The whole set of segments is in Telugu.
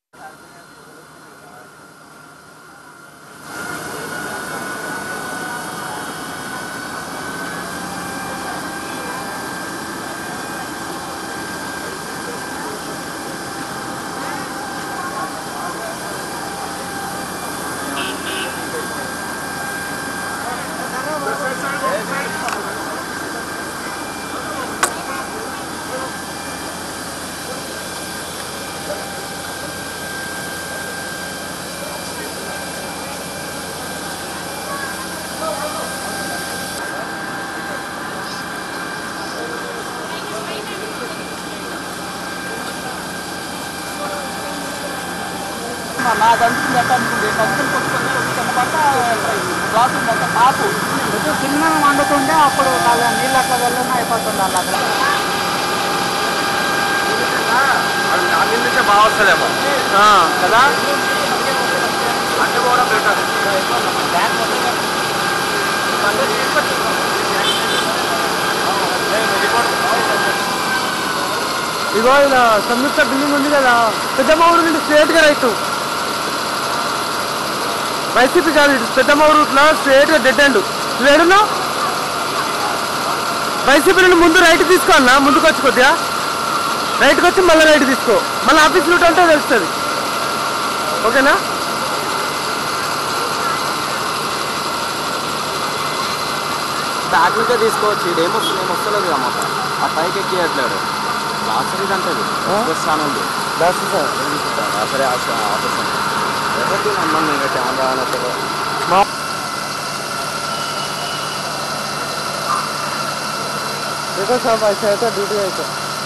నాకు అనిపింది ఎట్లా అనుకుంటే కత్తులు కొట్టుకొని కింద పడతా గ్లాసు మొత్తం కాపు కొంచెం చిన్నగా వండుతుంటే అప్పుడు కాదు నీళ్ళు అట్లా వెళ్ళినా అయిపోతుంది అలా అక్కడ అది నా మీద నుంచే బాగా వస్తుందేమో కదా అంటే కూడా బెటర్ ఇగో ఇలా సంయుక్త బిల్డింగ్ ఉంది కదా పెద్దమ్మ ఊరు నుండి స్ట్రేట్ గా రైట్ వైసీపీ కాదు ఇటు పెద్దమ్మ ఊరు రూట్లో స్ట్రేట్ గా డెడ్ ఎండ్ నువ్వు ఏడున్నావు వైసీపీ నుండి ముందు రైట్ తీసుకోవాలన్నా ముందుకు వచ్చి కొద్దిగా రైట్కి వచ్చి మళ్ళీ రైట్ తీసుకో మళ్ళీ ఆఫీస్ రూట్ అంటే తెలుస్తుంది ఓకేనా బ్యాక్ నుంచే తీసుకోవచ్చు ఇదేమో నేను వస్తలేదు కదా మాకు ఆ పైకి ఎక్కియట్లేడు లాస్ట్ ఇది అంటది వస్తాను దాస్ సార్ సరే ఆఫీస్ ఎవరికి నమ్మను ఇంకా కెమెరా అన్నట్టు देखो सब ऐसे है तो ड्यूटी ऐसे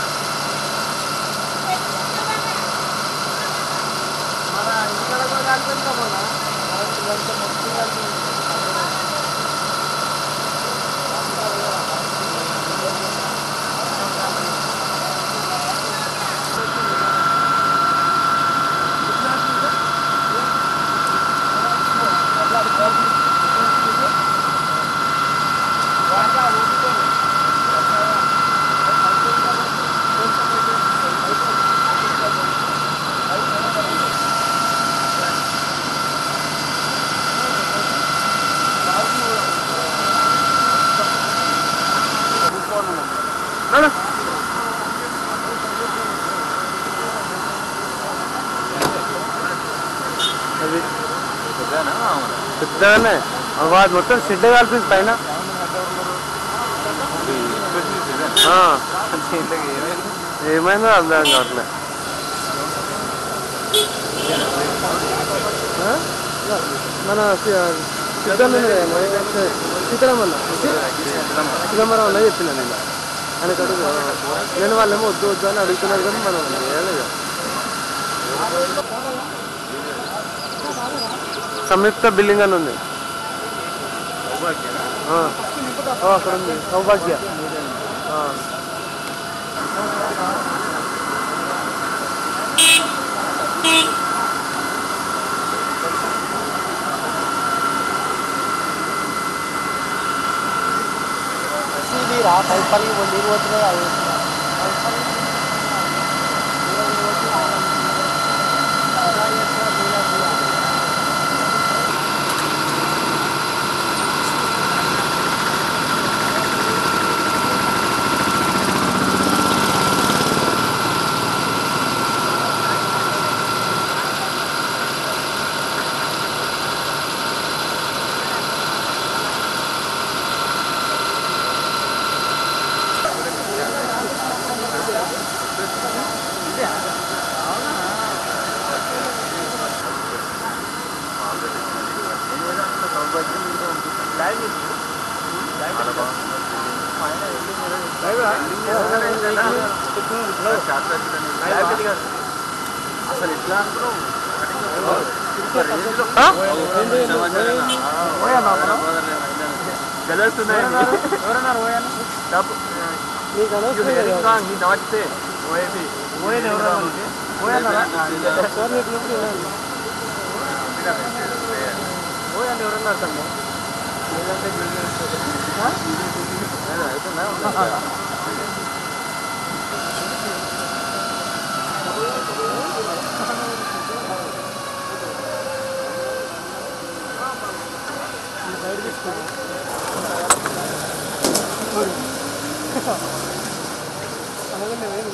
అది పెద్దగానే వాడు మొత్తం షెడ్ కలిపింది పైన ఆ. ఏమైందో అర్థం కావట్లే ఆ? మన సిద్ధంలో సీతారామన్న సీతారామరావు అన్న చెప్పిన నేను ఆయనకు అడుగు నేను వాళ్ళేమో వద్దు వద్దు అని అడుగుతున్నారు కానీ మనం చేయలేదు సంయుక్త బిల్డింగ్ అని ఉంది ఆ. ఆ, అక్కడ ఉంది సౌభాగ్య ఆ. రా పైపల్లి నీరు పోతున్నాయి అవి అసలు ఇట్లా ఆ? ఎవరన్నారు నీకు అనవసరం కదా. నమస్తే ఓఏపీ పోయేది ఎవరన్నా? సార్ చెప్పినప్పుడు వినాలి. పోయండి ఎవరన్నా అసలు లేదంటే ఆ? అలాగే